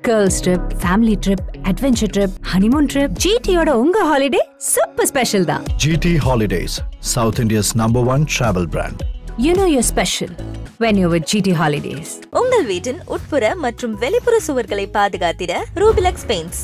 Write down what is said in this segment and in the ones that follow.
Girls trip family trip adventure trip honeymoon trip ஜிடியோட உங்க holiday super special தான் GT Holidays, South India's number one travel brand. You know your special when you with GT holidays உங்கள் வீட்டின் உட்புற மற்றும் வெளிப்புற சுவர்களை பாதுகாத்திட Rubilux paints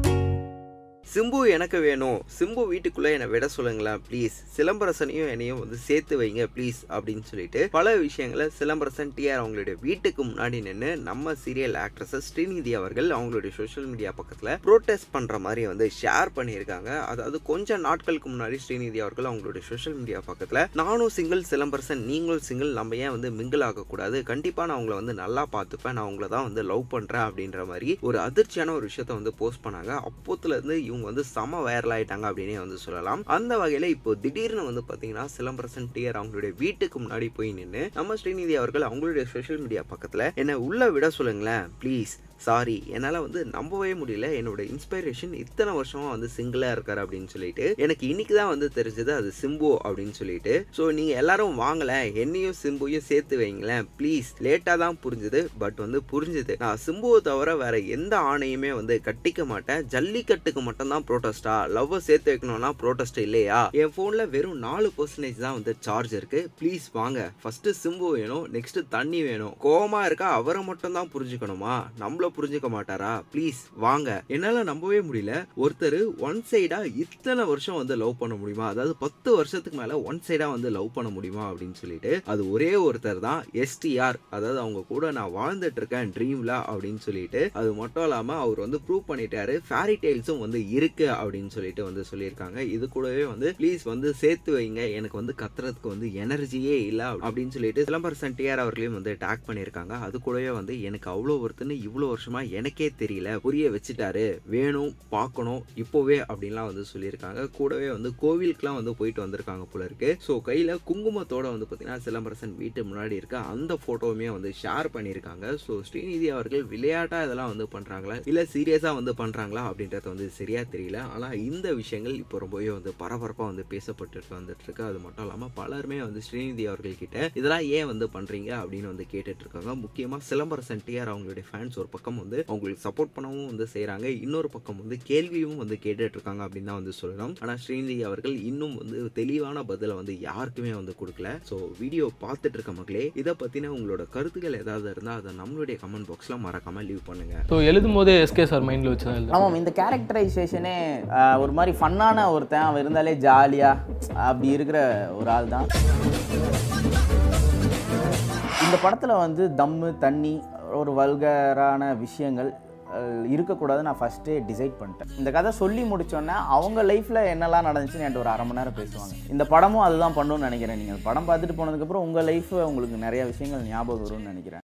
Simbu எனக்கு வேணும் சிம்பு வீட்டுக்குள்ளே என்னை விட சொல்லுங்களேன் ப்ளீஸ் சிலம்பரசனையும் என்னையும் வந்து சேர்த்து வைங்க ப்ளீஸ் அப்படின்னு சொல்லிட்டு பல விஷயங்களை சிலம்பரசன் டிஆர் அவங்களுடைய வீட்டுக்கு முன்னாடி நின்று நம்ம சீரியல் ஆக்ட்ரஸஸ் ஸ்ரீநிதி அவர்கள் அவங்களுடைய சோஷியல் மீடியா பக்கத்தில் ப்ரோட்டஸ்ட் பண்ணுற மாதிரி வந்து ஷேர் பண்ணியிருக்காங்க அதாவது கொஞ்சம் நாட்களுக்கு முன்னாடி ஸ்ரீநிதி அவர்கள் அவங்களுடைய சோஷியல் மீடியா பக்கத்தில் நானும் சிங்கிள் சிலம்பரசன் நீங்களும் சிங்கிள் நம்ம ஏன் வந்து மிங்கிள் ஆகக்கூடாது கண்டிப்பாக நான் உங்களை வந்து நல்லா பார்த்துப்பேன் நான் உங்களை தான் வந்து லவ் பண்ணுறேன் அப்படின்ற மாதிரி ஒரு அதிர்ச்சியான ஒரு விஷயத்த வந்து போஸ்ட் பண்ணாங்க அப்போத்துலேருந்து இவங்க வந்து செம வைரல் ஆயிட்டாங்க அப்படின்னே வந்து சொல்லலாம் அந்த வகையில் இப்போ திடீர்னு வந்து பார்த்தீங்கன்னா சிலம்பரசன் டிஆர் அவங்களுடைய வீட்டுக்கு முன்னாடி போய் நின்று நம்ம ஸ்ரீநிதி அவர்கள் அவங்களுடைய சோஷியல் மீடியா பக்கத்தில் என்னை உள்ள விட சொல்லுங்களேன் ப்ளீஸ் சாரி என்னால் வந்து நம்பவே முடியல என்னோட இன்ஸ்பைரேஷன் இத்தனை வருஷமா வந்து சிங்கிளாக இருக்காரு அப்படின்னு சொல்லிட்டு எனக்கு இன்னைக்கு தான் வந்து தெரிஞ்சது அது சிம்பு அப்படின்னு சொல்லிட்டு ஸோ நீங்கள் எல்லாரும் வாங்கல என்னையும் சிம்புவையும் சேர்த்து வைங்களேன் ப்ளீஸ் லேட்டாக தான் புரிஞ்சுது பட் வந்து புரிஞ்சுது நான் சிம்புவை தவிர வேற எந்த ஆணையுமே வந்து கட்டிக்க மாட்டேன் ஜல்லிக்கட்டுக்கு மட்டும்தான் ப்ரோட்டஸ்டா லவ்வை சேர்த்து வைக்கணும்னா ப்ரோட்டஸ்ட் இல்லையா என் ஃபோனில் வெறும் நாலு பர்சன்டேஜ் தான் வந்து சார்ஜ் இருக்கு ப்ளீஸ் வாங்க ஃபர்ஸ்ட் சிம்பு வேணும் நெக்ஸ்ட் தண்ணி வேணும் கோவமா இருக்கா அவரை மட்டும் தான் புரிஞ்சுக்கணுமா நம்மள புரிஞ்சுக்க மாட்டாரா ப்ளீஸ் வாங்க என்னால நம்பவே முடியல ஒருத்தர் ஒன் சைடா இத்தனை வருஷம் வந்து லவ் பண்ண முடியுமா அதாவது பத்து வருஷத்துக்கு மேல ஒன் சைடா வந்து லவ் பண்ண முடியுமா அப்படின்னு சொல்லிட்டு அது ஒரே ஒருத்தர் தான் எஸ்டிஆர் அதாவது அவங்க கூட நான் வாழ்ந்துட்டு இருக்கேன் ட்ரீம்ல அப்படின்னு சொல்லிட்டு அது மட்டும் இல்லாம அவர் வந்து ப்ரூவ் பண்ணிட்டாரு ஃபேரி டெய்ல்ஸும் வந்து இருக்கு அப்படின்னு சொல்லிட்டு வந்து சொல்லியிருக்காங்க இது கூடவே வந்து ப்ளீஸ் வந்து சேர்த்து வைங்க எனக்கு வந்து கத்துறதுக்கு வந்து எனர்ஜியே இல்லை அப்படின்னு சொல்லிட்டு சிலம்பரசன் டிஆர் அவர்களையும் வந்து டேக் பண்ணியிருக்காங்க அது கூடவே வந்து எனக்கு அவ்வளோ ஒருத்தன்னு இவ்வளோ வருஷமா எனக்கே தெரியல புரிய வச்சுட்டாரு வேணும் பார்க்கணும் இப்போவே அப்படின்லாம் வந்து சொல்லியிருக்காங்க கூடவே வந்து கோவிலுக்குலாம் வந்து போயிட்டு வந்திருக்காங்க போல இருக்கு ஸோ கையில் குங்குமத்தோட வந்து பார்த்தீங்கன்னா சிலம்பரசன் வீட்டு முன்னாடி இருக்க அந்த ஃபோட்டோவுமே வந்து ஷேர் பண்ணியிருக்காங்க ஸோ ஸ்ரீநிதி அவர்கள் விளையாட்டா இதெல்லாம் வந்து பண்ணுறாங்களா இல்லை சீரியஸாக வந்து பண்ணுறாங்களா அப்படின்றது வந்து சரியா தெரியல ஆனால் இந்த விஷயங்கள் இப்போ ரொம்பவே வந்து பரபரப்பாக வந்து பேசப்பட்டு வந்துட்டு இருக்கு அது மட்டும் இல்லாமல் பலருமே வந்து ஸ்ரீநிதி அவர்கள் கிட்ட இதெல்லாம் ஏன் வந்து பண்ணுறீங்க அப்படின்னு வந்து கேட்டுட்டு இருக்காங்க முக்கியமாக சிலம்பரசன் டிஆர் அவங்களுடைய ஃபேன்ஸ் ஒரு பக்கம் வந்து அவங்களுக்கு சப்போர்ட் பண்ணவும் வந்து செய்கிறாங்க இன்னொரு பக்கம் வந்து கேள்வியும் வந்து கேட்டுட்டு இருக்காங்க அப்படின்னு தான் வந்து சொல்லலாம் ஆனால் ஸ்ரீநிதி அவர்கள் இன்னும் வந்து தெளிவான பதிலை வந்து யாருக்குமே வந்து கொடுக்கல ஸோ வீடியோ பார்த்துட்டு இருக்க மக்களே இதை பற்றின உங்களோட கருத்துக்கள் ஏதாவது இருந்தால் அதை நம்மளுடைய கமெண்ட் பாக்ஸில் மறக்காமல் லீவ் பண்ணுங்க ஸோ எழுதும் போதே எஸ்கே சார் மைண்டில் வச்சு தான் எழுதுறேன் ஆமாம் இந்த கேரக்டரைசேஷனே ஒரு மாதிரி ஃபன்னான ஒருத்தன் அவன் இருந்தாலே ஜாலியாக அப்படி இருக்கிற ஒரு ஆள் தான் இந்த படத்தில் வந்து தம்மு தண்ணி ஒரு வல்கரான விஷயங்கள் அஹ், இருக்கக்கூடாதுன்னு நான் ஃபஸ்ட்டே டிசைட் பண்ணிட்டேன் இந்த கதை சொல்லி முடிச்சோன்னே அவங்க லைஃப்பில் என்னெல்லாம் நடந்துச்சுன்னு என்கிட்ட ஒரு அரை மணி நேரம் பேசுவாங்க இந்த படமும் அதுதான் பண்ணணும்னு நினைக்கிறேன் நீங்கள் படம் பார்த்துட்டு போனதுக்கப்புறம் உங்கள் லைஃப் உங்களுக்கு நிறைய விஷயங்கள் ஞாபகம் வரும்னு நினைக்கிறேன்